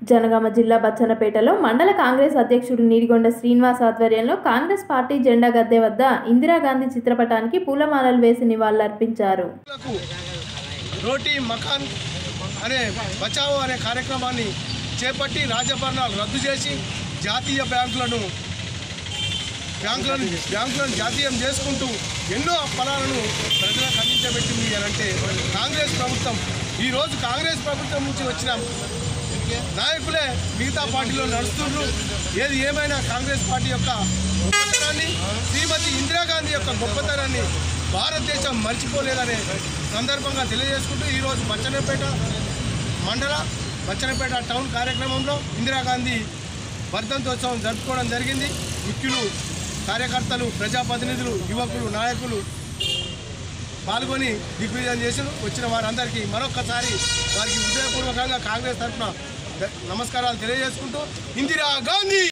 జనగామ జిల్లా బచ్చన్నపేటలో మండల కాంగ్రెస్ అధ్యక్షుడు నీడిగొండ శ్రీనివాస్ ఆధ్వర్యంలో కాంగ్రెస్ పార్టీ జెండా గద్దె వద్ద ఇందిరాగాంధీ చిత్రపటానికి పూలమాలలు వేసి నివాళులర్పించారు లకు రోటీ మకాన్ అనే బచావో అనే కార్యక్రమాన్ని చేపట్టి రాజభరణాలు రద్దు చేసి జాతీయ బ్యాంకులను బ్యాంకులను బ్యాంకులను జాతీయం చేసుకుంటూ ఎన్నో ఫలాలను ప్రజలకు అందించబెట్టింది అని అంటే కాంగ్రెస్ ప్రభుత్వం ఈరోజు కాంగ్రెస్ ప్రభుత్వం నుంచి వచ్చిన నాయకులే మిగతా పార్టీలో నడుస్తుండ్రు ఏది ఏమైనా కాంగ్రెస్ పార్టీ యొక్క గొప్పతనాన్ని శ్రీమతి ఇందిరాగాంధీ యొక్క గొప్పతనాన్ని భారతదేశం మర్చిపోలేదనే సందర్భంగా తెలియజేసుకుంటూ ఈరోజు బచ్చన్నపేట మండల బచ్చన్నపేట టౌన్ కార్యక్రమంలో ఇందిరాగాంధీ వర్ధంతోత్సవం జరుపుకోవడం జరిగింది ముఖ్యులు కార్యకర్తలు ప్రజాప్రతినిధులు యువకులు నాయకులు పాల్గొని దిగ్విజయం చేసి వచ్చిన వారందరికీ మరొక్కసారి వారికి హృదయపూర్వకంగా కాంగ్రెస్ తరఫున నమస్కారాలు తెలియజేసుకుంటూ ఇందిరా గాంధీ